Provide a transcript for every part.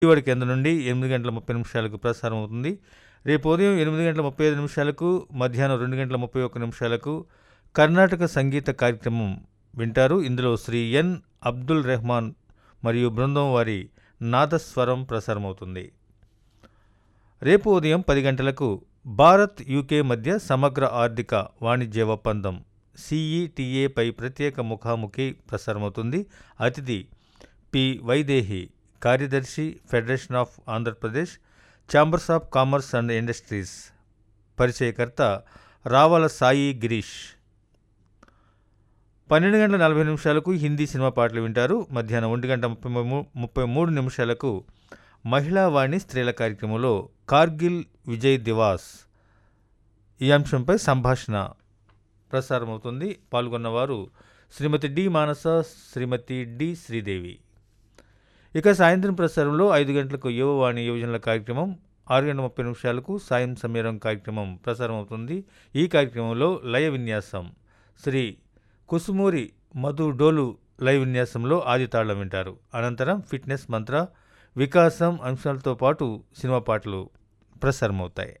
విజయవాడ కేంద్రం నుండి ఎనిమిది గంటల ముప్పై నిమిషాలకు ప్రసారం అవుతుంది రేపు ఉదయం ఎనిమిది గంటల ముప్పై ఐదు నిమిషాలకు మధ్యాహ్నం రెండు గంటల ముప్పై ఒక్క నిమిషాలకు కర్ణాటక సంగీత కార్యక్రమం వింటారు ఇందులో శ్రీ ఎన్ అబ్దుల్ రెహమాన్ మరియు బృందం వారి నాదస్వరం ప్రసారమవుతుంది రేపు ఉదయం పది గంటలకు భారత్ యూకే మధ్య సమగ్ర ఆర్థిక వాణిజ్య ఒప్పందం సిఈటిఏపై ప్రత్యేక ముఖాముఖి ప్రసారమవుతుంది అతిథి పి వైదేహి కార్యదర్శి federation of Andhra Pradesh chambers of commerce and industries పరిచయకర్త రావల సాయి గిరీష్ పన్నెండు గంటల నలభై నిమిషాలకు హిందీ సినిమా పాటలు వింటారు మధ్యాహ్నం ఒంటి గంట ముప్పై మూ- ముప్పై మూడు నిమిషాలకు మహిళా వాణి స్త్రీల కార్యక్రమంలో కార్గిల్ విజయ్ దివాస్ ఈ అంశంపై సంభాషణ ప్రసారమవుతుంది పాల్గొన్నవారు శ్రీమతి డి మానస శ్రీమతి డి శ్రీదేవి ఇక సాయంత్రం ప్రసారంలో ఐదు గంటలకు యువవాణి యువజనుల కార్యక్రమం ఆరు గంటల ముప్పై నిమిషాలకు సాయం సమీరం కార్యక్రమం ప్రసారం అవుతుంది ఈ కార్యక్రమంలో లయ విన్యాసం శ్రీ కుసుమూరి మధు డోలు లయ విన్యాసంలో ఆది తాళం వింటారు అనంతరం ఫిట్నెస్ మంత్ర వికాసం అంశాలతో పాటు సినిమా పాటలు ప్రసారమవుతాయి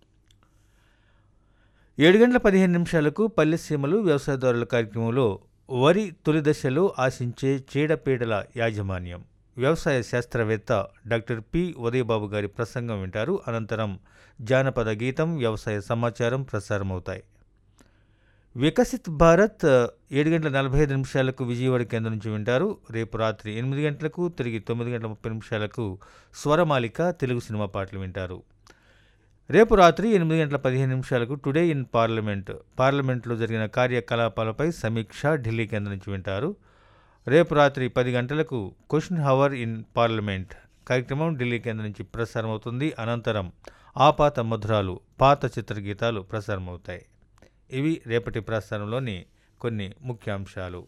ఏడు గంటల పదిహేను నిమిషాలకు పల్లెసీమలు వ్యవసాయదారుల కార్యక్రమంలో వరి తొలి దశలో ఆశించే చీడపీడల యాజమాన్యం వ్యవసాయ శాస్త్రవేత్త డాక్టర్ పి ఉదయబాబు గారి ప్రసంగం వింటారు అనంతరం జానపద గీతం వ్యవసాయ సమాచారం ప్రసారమవుతాయి వికసిత్ భారత్ ఏడు గంటల నలభై ఐదు నిమిషాలకు విజయవాడ కేంద్రం నుంచి వింటారు రేపు రాత్రి ఎనిమిది గంటలకు తిరిగి తొమ్మిది గంటల ముప్పై నిమిషాలకు స్వరమాలిక తెలుగు సినిమా పాటలు వింటారు రేపు రాత్రి ఎనిమిది గంటల పదిహేను నిమిషాలకు టుడే ఇన్ పార్లమెంట్ పార్లమెంట్లో జరిగిన కార్యకలాపాలపై సమీక్ష ఢిల్లీ కేంద్రం నుంచి వింటారు రేపు రాత్రి పది గంటలకు క్వశ్చన్ హవర్ ఇన్ పార్లమెంట్ కార్యక్రమం ఢిల్లీ కేంద్రం నుంచి ప్రసారం అవుతుంది అనంతరం ఆపాత మధురాలు పాత చిత్రగీతాలు ప్రసారమవుతాయి ఇవి రేపటి ప్రసారంలోని కొన్ని ముఖ్యాంశాలు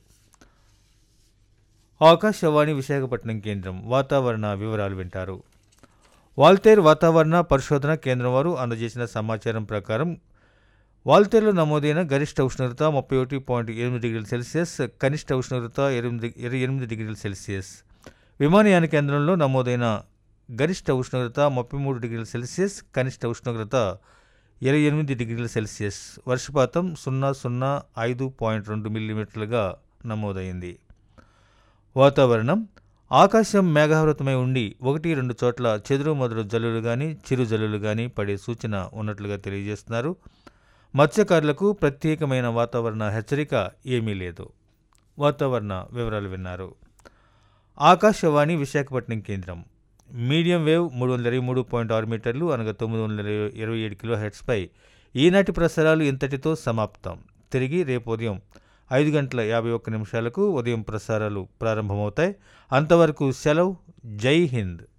ఆకాశవాణి విశాఖపట్నం కేంద్రం వాతావరణ వివరాలు వింటారు వాల్తేర్ వాతావరణ పరిశోధన కేంద్రం వారు అందజేసిన సమాచారం ప్రకారం వాల్తేరులో నమోదైన గరిష్ట ఉష్ణోగ్రత ముప్పై ఒకటి పాయింట్ ఎనిమిది డిగ్రీల సెల్సియస్ కనిష్ట ఉష్ణోగ్రత ఎనిమిది ఇరవై ఎనిమిది డిగ్రీల సెల్సియస్ విమానయాన కేంద్రంలో నమోదైన గరిష్ట ఉష్ణోగ్రత ముప్పై మూడు డిగ్రీల సెల్సియస్ కనిష్ట ఉష్ణోగ్రత ఇరవై ఎనిమిది డిగ్రీల సెల్సియస్ వర్షపాతం సున్నా సున్నా ఐదు పాయింట్ రెండు మిల్లీమీటర్లుగా నమోదైంది వాతావరణం ఆకాశం మేఘావృతమై ఉండి ఒకటి రెండు చోట్ల చెదురు మొదలు జల్లులు కానీ చిరు జల్లులు కానీ పడే సూచన ఉన్నట్లుగా తెలియజేస్తున్నారు మత్స్యకారులకు ప్రత్యేకమైన వాతావరణ హెచ్చరిక ఏమీ లేదు వాతావరణ వివరాలు విన్నారు ఆకాశవాణి విశాఖపట్నం కేంద్రం మీడియం వేవ్ మూడు వందల ఇరవై మూడు పాయింట్ ఆరు మీటర్లు అనగా తొమ్మిది వందల ఇరవై ఏడు కిలో హెడ్స్పై ఈనాటి ప్రసారాలు ఇంతటితో సమాప్తం తిరిగి రేపు ఉదయం ఐదు గంటల యాభై ఒక్క నిమిషాలకు ఉదయం ప్రసారాలు ప్రారంభమవుతాయి అంతవరకు సెలవు జై హింద్